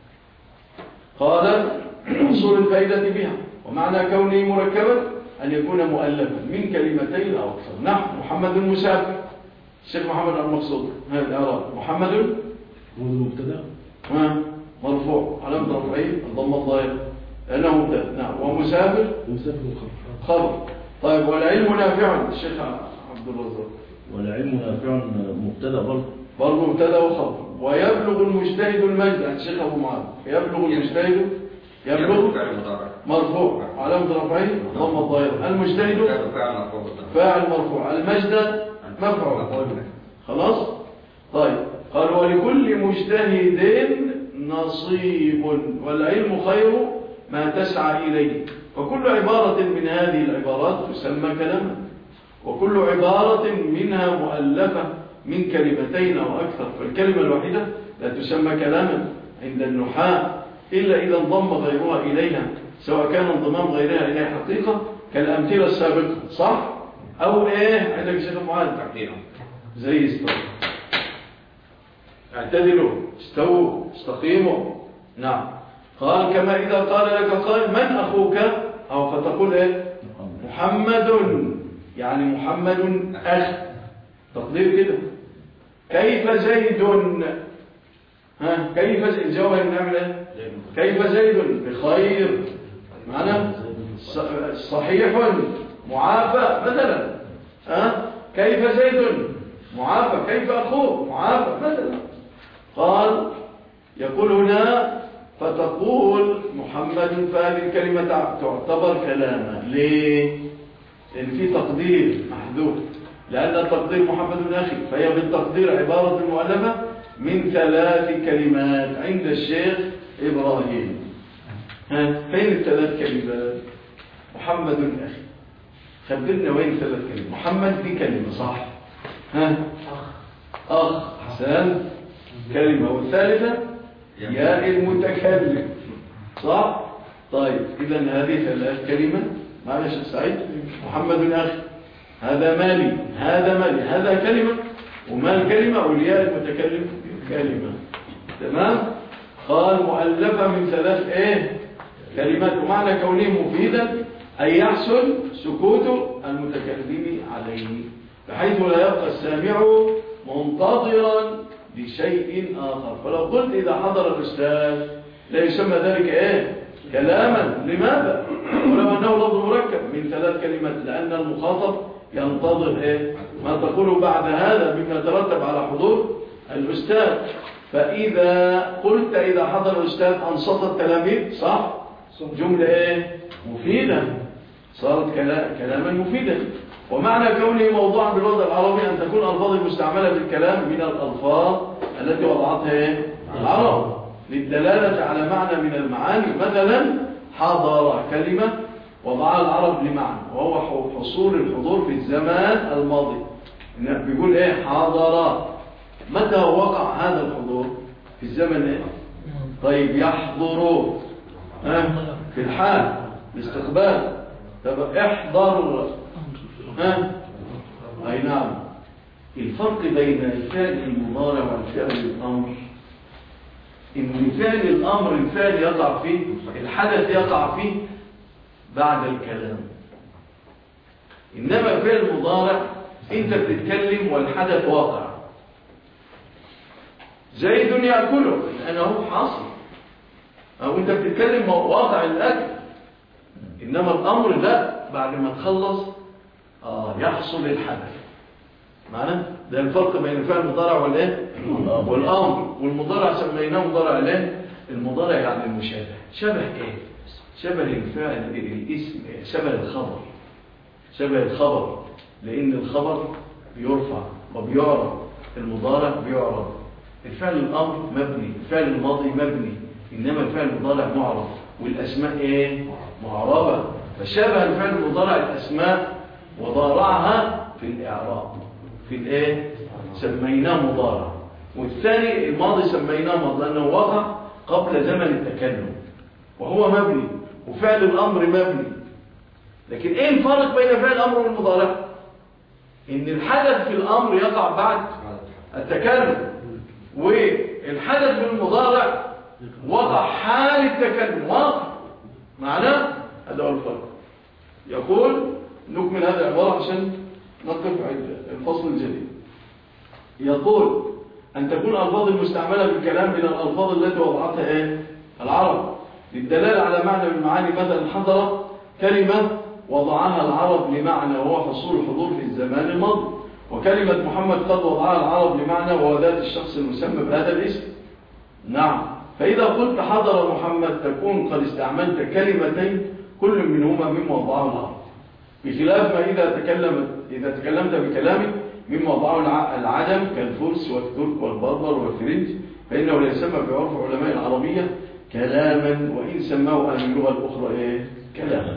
قال حصول الفائدة بها ومعنى كونه مركبا أن يكون مؤلفا من كلمتين أو أكثر نحو محمد المسافر الشيخ محمد المقصود هذا الإعراب محمد هو المبتدا ها مرفوع علامة رفعه الضم الظاهر لأنه مبتدا نعم ومسافر ومسافر الخبر خبر طيب والعلم نافع الشيخ عبد الرزاق والعلم نافع مبتدا برضه برضه مبتدا وخبر ويبلغ المجتهد المجد عند الشيخ ابو معاذ يبلغ المجتهد يبلغ فعل مضارع مرفوع علامه رفعه ضم الظاهر المجتهد فعل فعل مرفوع فاعل مرفوع المجد مفعول خلاص طيب قال ولكل مجتهد نصيب والعلم خير ما تسعى إليه وكل عبارة من هذه العبارات تسمى كلاما وكل عبارة منها مؤلفة من كلمتين أو أكثر فالكلمة الواحدة لا تسمى كلاما عند النحاة إلا إذا انضم غيرها إليها سواء كان انضمام غيرها إليها حقيقة كالأمثلة السابقة صح؟ أو إيه عندك شيخ معاذ تقديرا زي استوى اعتدلوا استووا استقيموا نعم قال كما إذا قال لك قال من أخوك أو فتقول إيه محمد يعني محمد أخ تقدير كده كيف زيد ها كيف زيد الجواب نعمل ايه كيف زيد بخير معنا ص- صحيح معافى مثلا ها كيف زيد معافى كيف أخوه معافى مثلا قال يقول هنا فتقول محمد فهذه الكلمة تعتبر كلاما ليه؟ لأن في تقدير محذوف لأن التقدير محمد أخي فهي بالتقدير عبارة مؤلفة من ثلاث كلمات عند الشيخ إبراهيم ها فين الثلاث كلمات محمد أخي خبرنا وين ثلاث كلمات محمد دي كلمة صح ها أخ حسن كلمة والثالثة يا المتكلم صح طيب إذا هذه ثلاث كلمة معلش يا سعيد محمد أخي هذا مالي هذا مالي هذا كلمة ومال كلمة والياء المتكلم كلمة تمام قال مؤلفة من ثلاث ايه كلمات ومعنى كونه مفيدا أن يحسن سكوت المتكلم عليه بحيث لا يبقى السامع منتظرا لشيء آخر فلو قلت إذا حضر الأستاذ لا يسمى ذلك إيه كلاما لماذا ولو أنه لفظ مركب من ثلاث كلمات لأن المخاطب ينتظر إيه ما تقوله بعد هذا مما يترتب على حضور الأستاذ فإذا قلت إذا حضر الأستاذ أنصت التلاميذ صح جملة إيه مفيدة صارت كلا- كلاما مفيدا ومعنى كونه موضوعا بالوضع العربي أن تكون الألفاظ المستعملة في الكلام من الألفاظ التي وضعتها إيه؟ العرب للدلالة على معنى من المعاني مثلا حضر كلمة وضعها العرب لمعنى وهو ح- حصول الحضور في الزمان الماضي إنه بيقول إيه حضر متى وقع هذا الحضور في الزمن إيه طيب يحضر ها؟ في الحال الاستقبال طب احضر ها اي نعم الفرق بين الفعل المضارع والفعل الامر ان فعل الامر الفعل يقع فيه الحدث يقع فيه بعد الكلام انما فعل المضارع انت بتتكلم والحدث واقع زيد ياكله لانه حاصل او انت بتتكلم واقع الاكل انما الامر ده بعد ما تخلص آه يحصل الحدث معنى ده الفرق بين الفعل المضارع والايه والامر والمضارع سميناه مضارع الايه المضارع يعني المشابه شبه ايه شبه الفعل الاسم شبه الخبر شبه الخبر لان الخبر بيرفع وبيعرب المضارع بيعرب الفعل الأمر مبني الفعل الماضي مبني إنما الفعل المضارع معرب والأسماء إيه؟ معربة فشابه الفعل المضارع الأسماء وضارعها في الإعراب في الإيه؟ سميناه مضارع والثاني الماضي سميناه ماضي لأنه وقع قبل زمن التكلم وهو مبني وفعل الأمر مبني لكن إيه الفرق بين فعل الأمر والمضارع؟ إن الحدث في الأمر يقع بعد التكلم والحدث في المضارع وقع حال التكلم واقع معناه هذا هو الفرق يقول نكمل هذه العبارة عشان نقف عند الفصل الجديد يقول أن تكون الألفاظ المستعملة في الكلام من الألفاظ التي وضعتها إيه؟ العرب للدلالة على معنى من المعاني مثلا حضر كلمة وضعها العرب لمعنى وهو حصول الحضور في الزمان الماضي وكلمة محمد قد وضعها العرب لمعنى وهو ذات الشخص المسمى بهذا الاسم نعم فإذا قلت حضر محمد تكون قد استعملت كلمتين كل منهما مما وضعه العرب بخلاف ما إذا تكلمت إذا تكلمت بكلام مما وضعه الع- العجم كالفرس والترك والبربر والفرنج فإنه لا يسمى في عرف علماء العربية كلاما وإن سماه أهل اللغة الأخرى إيه؟ كلاما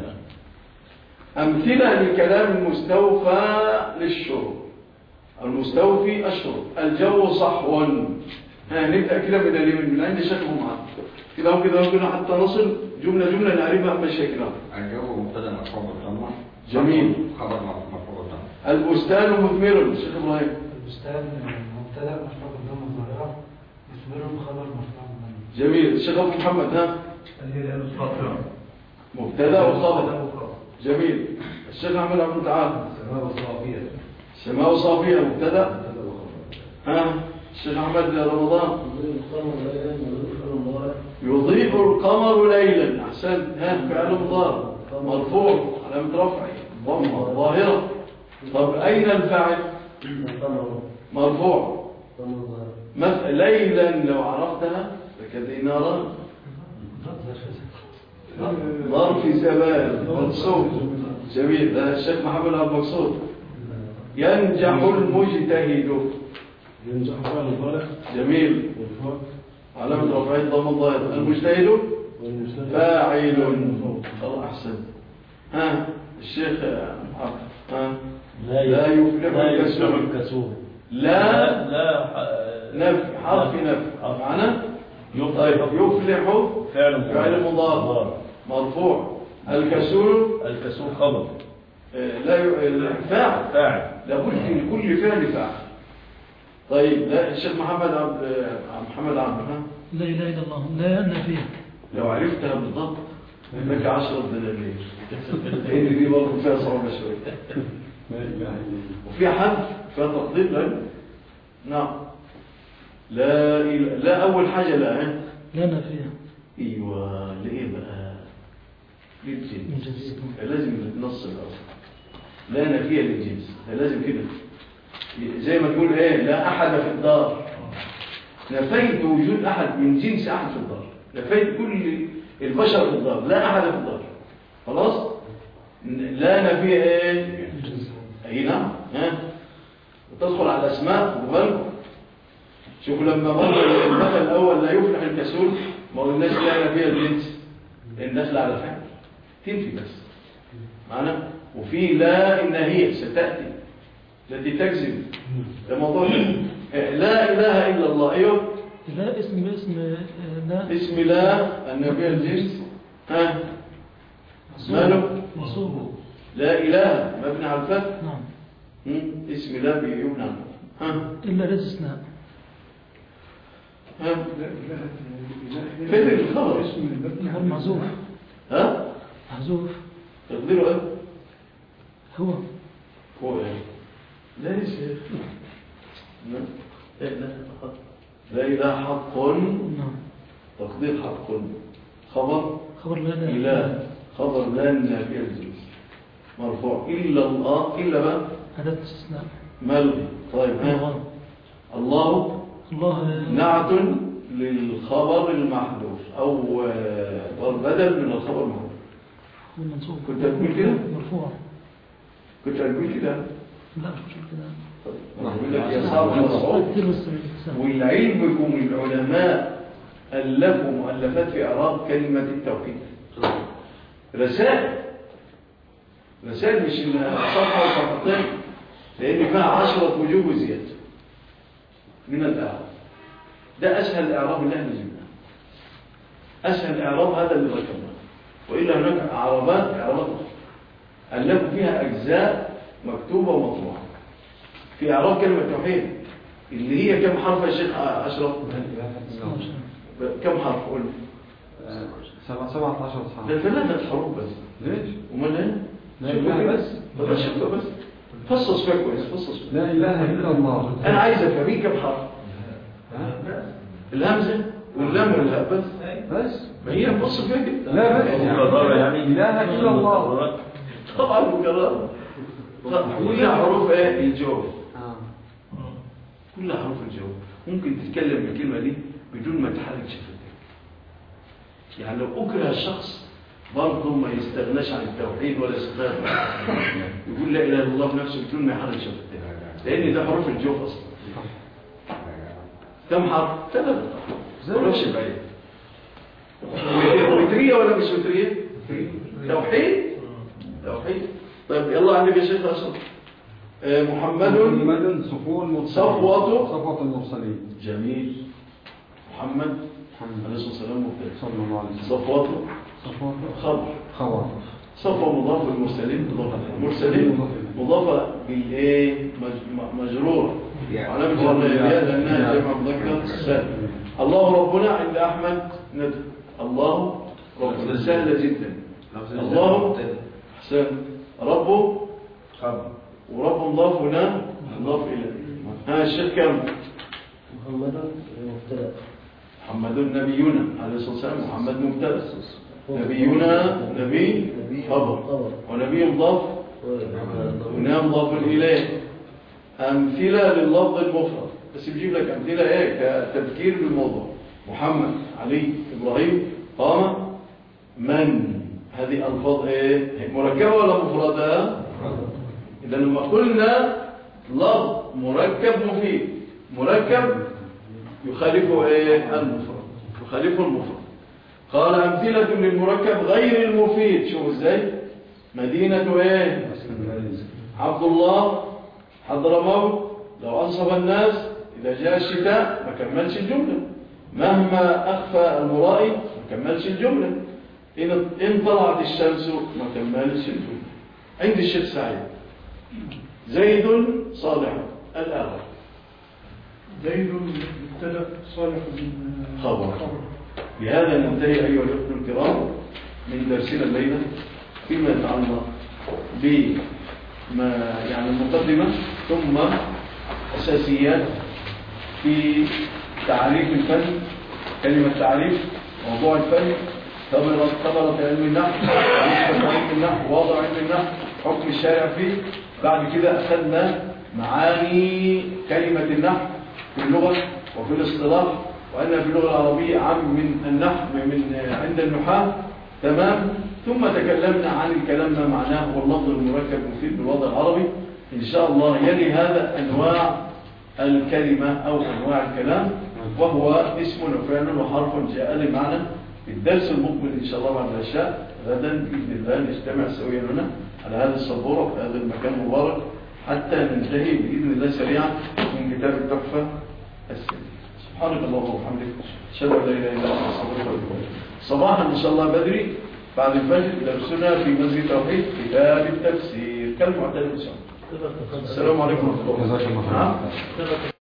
أمثلة لكلام المستوفى للشرب المستوفي الشرب الجو صحو ها نبدأ كده من اليمين من عند شكلهم معنا كده وكده وكده حتى نصل جملة جملة نعرفها مشاكلها الجو مبتدا مرفوع بالضمه جميل. خبر مرفوع بالضمه البستان مثمر شيخ إبراهيم البستان مبتدا مرفوع بالضمه الظاهره مثمر خبر مرفوع بالضمه جميل الشيخ أبو محمد ها الهلال الصافرة مبتدا وخبر جميل الشيخ أحمد عبد التعال سماء صافية سماء صافية مبتدا ها الشيخ أحمد رمضان يضيء القمر ليلا أحسنت ها فعل مضارع مرفوع علامة رفعه ضمه ظاهرة طب أين الفاعل مرفوع مثل ليلا لو عرفتها فكدينارا ظرف زمان منصوب جميل ده الشيخ محمد عبد المقصود ينجح المجتهد ينجح فعل الضارع جميل والفاء علامة رفعه ضم الظاهر المجتهد والمستند فاعل الله أحسن ها الشيخ عبد ها لا يفلح لا يفلح الكسول الكسول لا لا ح- نفي حرف نفي حرف. معنا يفلح طيب يفلح فعل فعل مضارع مرفوع الكسول الكسول خبر آه، لا ي... لا- فاعل فاعل لابد من كل فعل فاعل طيب لا الشيخ محمد عبد آه، محمد عبد ها لا إله إلا الله لا نافية لو عرفتها بالضبط لك عشرة دنانير لأن دي برضه فيها صعوبة شوية لا إله إلا الله وفي حد فيها تقدير لا نعم لا إله لا أول حاجة لا ها لا نافية ايوه ليه بقى للجنس الجنس. لازم نص الاصل لا نفيه للجنس ده لازم كده زي ما تقول ايه لا احد في الدار نفيت وجود احد من جنس احد في الدار نفيت كل البشر في الدار لا احد في الدار خلاص لا نفيه ايه اي نعم ها وتدخل على الاسماء وبالكم شوفوا لما مر المثل الاول لا يفلح الكسول ما قلناش لا نفيه الجنس لان داخله على فعل تنفي بس معنا وفي لا النهيه ستاتي التي تجزم ده موضوع آه، لا اله الا الله ايوه لا اسم اسم آه، لا اسم لا النبي الجنس ها ماله منصوب لا اله مبني على الفتح نعم مم، اسم لا بيبنى على الفتح. ها إلا الاستثناء ها لا إله إلا فين الخبر اسم المبني هو محذوف ها محذوف تقديره ايه هو هو ايه لا يا شيخ لا إيه، لا حق. لا اله حق نعم تقدير حق خبر خبر لا لا إله خبر لا النافية الجنس مرفوع إلا الله إلا بقى أداة استثناء ملغي طيب ها الله الله الله نعت للخبر المحذوف أو آه، بدل من الخبر المحذوف هو المنصوب كنت هتقول كده؟ مرفوع كنت هتقول كده لا مش مش كده يقول لك يا صعب مصعوب كتير بس ولعلمكم العلماء ألفوا مؤلفات في إعراب كلمة التوحيد رسائل رسائل مش صفحة وصفحتين لأن فيها عشرة وجوه زيادة من الإعراب ده أسهل الإعراب اللي احنا جبناه أسهل الإعراب هذا اللي ذكرناه وإلا هناك إعرابات إعرابات أخرى ألفوا فيها أجزاء مكتوبة ومطبوعة في إعراب كلمة توحيد اللي هي كم حرف يا شيخ أشرف؟ كم حرف قول سبعة سبعة عشر صحابة ده ثلاثة حروف بس ليش؟ ومال ايه؟ لا شوفوا إله كده. بس. طب شوفوا بس فصص فيها كويس فصص فيها لا إله إلا الله انا عايز افهميه كم حرف الهمزه واللام والهاء بس بس ما هي بص فيها كده لا بس يعني إله إلا الله طبعا مكرر كلها حروف ايه الجوف آه. كلها حروف الجوف ممكن تتكلم بالكلمه دي بدون ما تحرك شفتك يعني لو اكره الشخص برضه ما يستغناش عن التوحيد ولا يستغنى يقول لا اله الا الله بنفسه بدون ما يحرك شفتك لان ده حروف الجوف اصلا كم حرف؟ ثلاثة وروش بعيد وترية ولا مش وترية؟ توحيد توحيد طيب يلا عندك يا شيخ أصلا آه، محمد محمد صفوة المرسلين صفوة. صفوة المرسلين جميل محمد محمد عليه الصلاة والسلام مبتدئ صلى الله عليه وسلم صفوته صفوة خبر خواطر صفوة مضاف والمرسلين مضاف إليه. مرسلين مضافة بالايه مج- م- مجرورة علامة جر الياء لأنها جمع مذكر سالم الله ربنا عند أحمد ندى الله ربنا سهلة جدا الله أحسن ربه خبر ورب مضاف هنا مضاف إليه ها الشيخ كم محمد مبتدا محمد نبينا عليه الصلاة والسلام محمد مبتدا نبينا نبي خبر ونبي مضاف هنا مضاف إليه أمثلة لللفظ المفرد بس بيجيب لك أمثلة إيه كتذكير بالموضوع محمد علي إبراهيم قام من هذه ألفاظ إيه مركبة ولا مفردة إذا لما قلنا لفظ مركب مفيد مركب يخالفه إيه المفرد يخالفه المفرد قال أمثلة للمركب غير المفيد شوف إزاي مدينة إيه عبد الله حضرموت لو أنصب الناس إذا جاء الشتاء ما كملش الجملة مهما أخفى المرائي ما كملش الجملة إن إن طلعت الشمس ما كملش الجملة عند الشيخ سعيد زيد صالح الآخر زيد مبتدا صالح من خبر. بهذا ننتهي أيها الأخوة الكرام من درسنا الليلة فيما يتعلق بما يعني المقدمة ثم أساسيات في تعريف الفن كلمة تعريف موضوع الفن ثمرة ثمرة علم النحو نسبة علم النحو وضع علم النحو حكم الشارع فيه بعد كده أخذنا معاني كلمة النحو في اللغة وفي الاصطلاح وأن في اللغة العربية عام من النحو من عند النحاة تمام ثم تكلمنا عن الكلام ما معناه واللفظ المركب مفيد بالوضع العربي إن شاء الله يلي هذا أنواع الكلمة أو أنواع الكلام وهو اسم وفعل وحرف جاء لمعنى في الدرس المقبل إن شاء الله بعد العشاء غدا بإذن الله نجتمع سويا هنا على هذا السبورة في هذا المكان المبارك حتى ننتهي بإذن الله سريعا من كتاب التحفة السنية سبحانك اللهم وبحمدك أشهد أن لا إله إلا أنت أستغفرك وأتوب إليك صباحا إن شاء الله بدري بعد الفجر درسنا في مسجد التوحيد كتاب التفسير كالمعتاد إن شاء الله السلام عليكم ورحمة الله جزاك الله خير. نعم